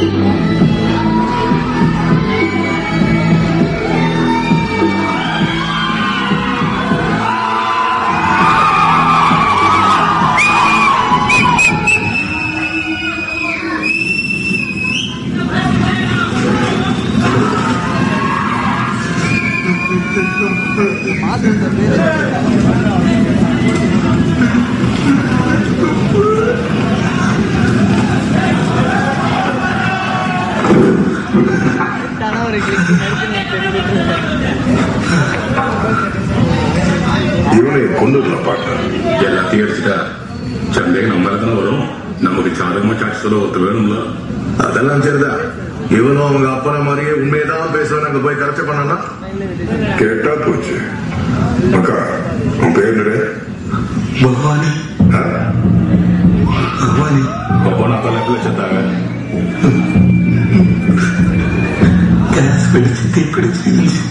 இவனை கொண்டுடலாம் பாட்டேன் எல்லாத்தையும் அடிச்சுட்டா சந்தேகம் நம்ம தானே வரும் நமக்கு சாதகமா சாட்சி சொல்ல ஒருத்தர் வேணும்ல அதெல்லாம் சரிதான் இவனும் அவங்க அப்பனை மாதிரியே உண்மையதான் பேசுவேன் அங்க போய் கரெக்ட் பண்ணனா கேட்டா போச்சு அக்கா உன் பேர் என்னது? பவானி ஆ? பவானி அப்போனா தலைப்புல செத்தாங்க கேஸ் பிடிச்சு தீ பிடிச்சு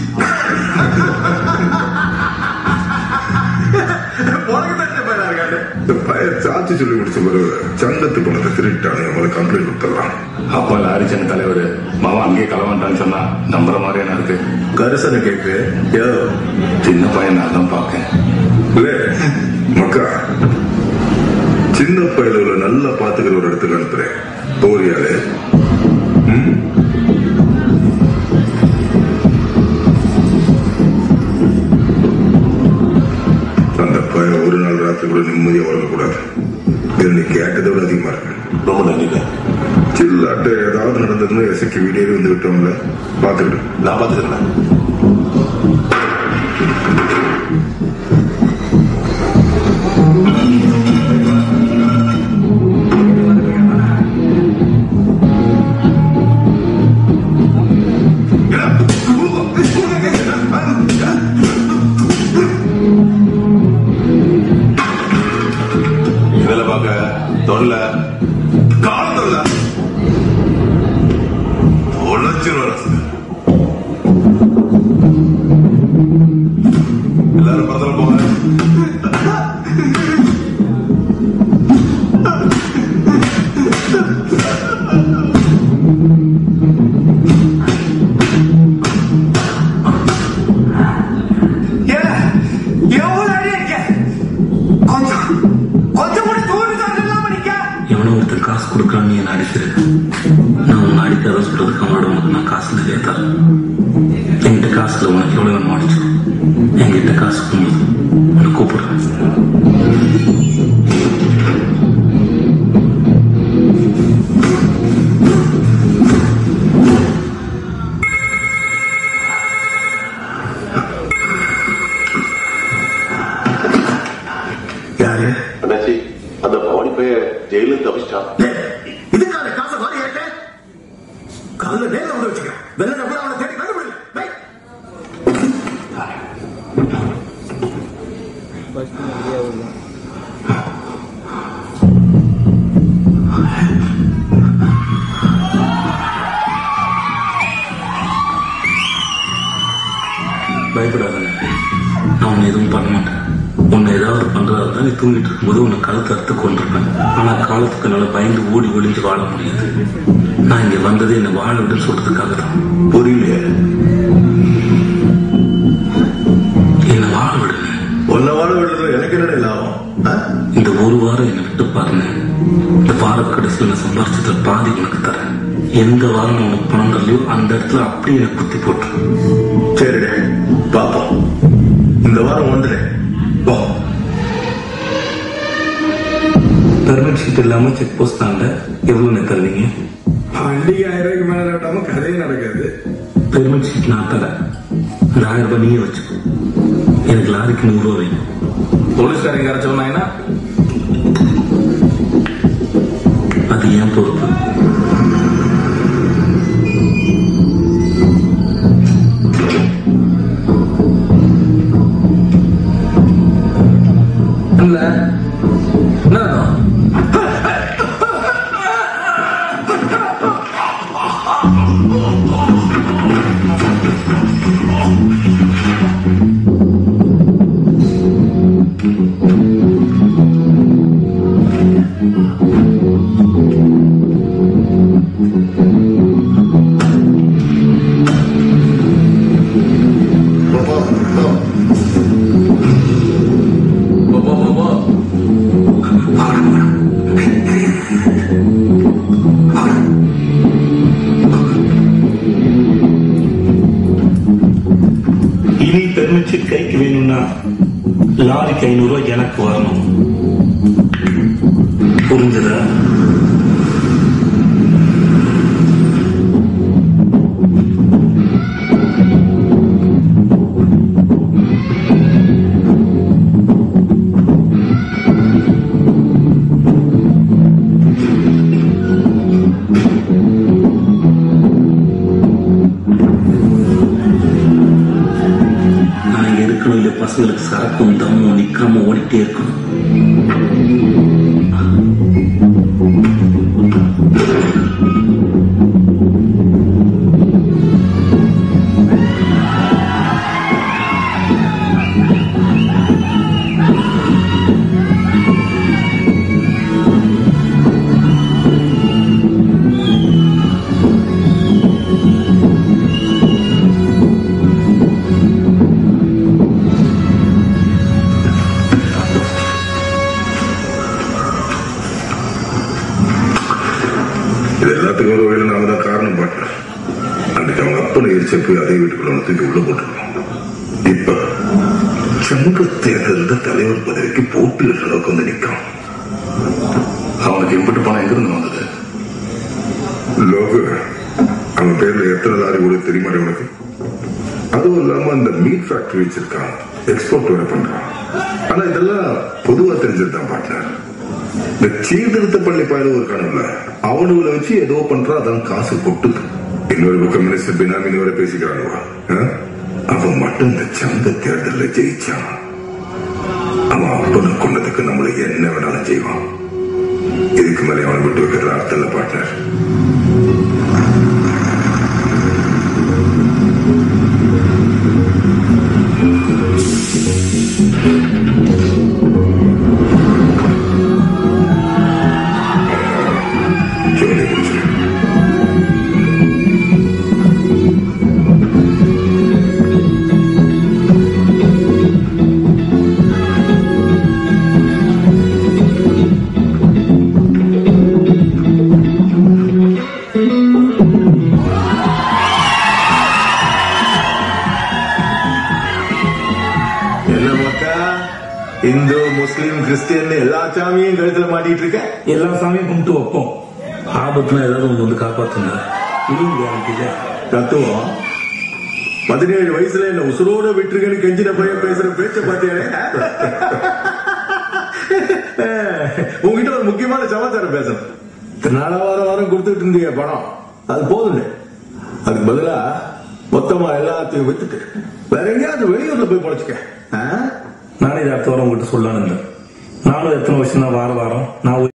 உனக்கு தெரிஞ்ச பையனா இருக்கானே. இந்த பையன் சாட்சி சொல்லி முடிச்ச பிறகு சங்கத்து பணத்தை திருட்டானு அவங்களை கம்ப்ளைண்ட் கொடுத்துடலாம் அப்பா லாரி சங்க தலைவர் மாமா அங்கேயே களவான்ட்டான்னு சொன்னா நம்புற மாதிரி என்ன இருக்கு கரிசனை கேக்கு யோ சின்ன பையன் நான் தான் பார்க்கேன் இல்ல மக்கா சின்ன பையல நல்லா பாத்துக்கிற ஒரு இடத்துக்கு அனுப்புறேன் போறியாலே ம்? அந்த பையன் ஒரு நாள் ராத்திரி கூட நிம்மதியா உறங்கக்கூடாது இது நீ கேட்டதை விட அதிகமா இருக்கு ரொம்ப நன்றிங்க சில்லாட்ட ஏதாவது நடந்ததுன்னா எசைக்கு வீடியோவே வந்து விட்டோம்ல பாத்துக்கிட்டு நான் பார்த்துக்கிறேன் இதில் பார்க்க தொல்ல காலத்துல உழைச்சிருவார் எல்லாரும் படத்துல போங்க எவ்வளவு அடி இருக்க கொஞ்சம் கொஞ்சம் கூட தூண்டு இல்லாம நிக்க எவனோ ஒருத்தர் காசு கொடுக்குறான்னு நீ என்ன அடிச்சிருக்க நான் உன்னை அடிக்காத சொல்றதுக்கு அவனோட உனக்கு நான் காசு நிறைய தரேன் என்கிட்ட காசுல உனக்கு எவ்வளவு வேணும் அடிச்சு என்கிட்ட காசு கொடுக்கும்போது உன்னை கூப்பிடுறேன் யாரு அண்ணாச்சி அந்த பவானி பைய ஜெயில தப்பிச்சிட்டான் இதுக்கான காசை வாரி ஏற்ற காலைல நேரில் வந்து வச்சுக்க வெள்ளனை கூட அவனை தேடி கண்டுபிடி வை. பயப்படாத நான் உன்னை எதுவும் பண்ண மாட்டேன் உன்னை ஏதாவது பண்றதா இருந்தா நீ தூங்கிட்டு இருக்கும்போது உன்னை கழுத்து அறுத்து கொண்டிருப்பேன் ஆனா காலத்துக்கு என்னால பயந்து ஓடி ஒளிஞ்சு வாழ முடியாது நான் இங்க வந்ததே என்னை வாழ விடுன்னு சொல்றதுக்காக தான் புரியலையே என்னை வாழ விடுங்க உன்னை வாழ விடுறதுல எனக்கு என்னடா லாபம் ஆ? இந்த ஒரு வாரம் என்னை விட்டு பாருங்க இந்த வார கடைசியில் நான் சம்பாரிச்சதுல பாதி உனக்கு தரேன் எந்த வாரம் நான் உனக்கு பணம் தரலையோ அந்த இடத்துல அப்படியே எனக்கு குத்தி போட்டு சரிடே பாப்போம் இந்த வாரம் வந்துடு போ பெர்மிட் ஷீட் இல்லாம செக் போஸ்ட் தாண்ட எவ்வளவு தருவீங்க வண்டிக்கு ஆயிரம் ரூபாய்க்கு மேல விட்டாம கதையே நடக்காது பெர்மிட் ஷீட் நான் தரேன் அந்த ஆயிரம் ரூபாய் நீயே வச்சுக்கோ எனக்கு லாரிக்கு நூறு ரூபா வேணும் போலீஸ்காரங்க அரைச்சவனாயினா அது ஏன் பொறுப்பு இல்ல என்ன ஆ கைக்கு வேணும்னா லாரிக்கு ஐநூறு ரூபாய் எனக்கு வரணும் புரிஞ்சதா நான் இங்க இருக்கணும் இந்த பசங்களுக்கு சரக்கும் தம்மும் நிக்காம ஓடிட்டே இருக்கணும் இது எல்லாத்துக்கும் ஒரு வகையில நாம தான் காரணம் பார்த்தேன் அன்னைக்கு அவங்க அப்பனை எரிச்ச போய் அதே வீட்டுக்குள்ள அவனை தூக்கி உள்ள போட்டுருக்கோம் இப்ப சமூக தேர்தல தலைவர் பதவிக்கு போட்டியிடுற அளவுக்கு வந்து நிற்கான் அவனுக்கு இம்பிட்டு பணம் எங்கிருந்து வந்தது லோகு அவன் பேர்ல எத்தனை லாரி கூட தெரியுமா உனக்கு அதுவும் இல்லாம அந்த மீட் ஃபேக்டரி வச்சிருக்கான் எக்ஸ்போர்ட் வேற பண்றான் ஆனா இதெல்லாம் பொதுவா தெரிஞ்சிருந்தான் பார்ட்னர் இந்த சீர்திருத்த பள்ளி பயணம் இருக்கானுல்ல அவனுங்களை வச்சு ஏதோ பண்றான் அதான் காசு கொட்டுது இன்னொரு பக்கம் மினிஸ்டர் பினாமின் வரை பேசிக்கிறானுவா ஆ? அவன் மட்டும் இந்த சங்க தேர்தல்ல ஜெயிச்சான் அவன் அப்பனை கொண்டதுக்கு நம்மள என்ன வேணாலும் செய்வான் இதுக்கு மேலே அவனை விட்டு வைக்கிற அர்த்தம் இல்ல பார்ட்னர் ஜோலி முடிச்சிரு என்ன மக்கா இந்து முஸ்லீம் கிறிஸ்டியன் எல்லா சாமியும் கழுத்துல மாட்டிட்டு இருக்க எல்லா சாமியும் கும்பிட்டு வைப்போம் ஆபத்துல ஏதாவது ஒன்று வந்து காப்பாத்துங்க இதுவும் கேரண்டி தான் தத்துவம் பதினேழு வயசுல என்ன உசுரோட விட்டுருக்கேன்னு கெஞ்சின பையன் பேசுற பேச்ச பாத்தியானே உங்ககிட்ட ஒரு முக்கியமான சமாச்சாரம் பேசணும் நாளா வாரம் வாரம் கொடுத்துட்டு இருந்தீங்க பணம் அது போதும் அதுக்கு பதிலா மொத்தமா எல்லாத்தையும் வித்துட்டு வேற எங்கேயாவது வெளியூர்ல போய் பொழைச்சுக்க ஆ? நானே இதை அடுத்த வாரம் உங்ககிட்ட சொல்லலான்னு இருந்தேன் நானும் எத்தனை வருஷம் தான் வார வாரம் நான்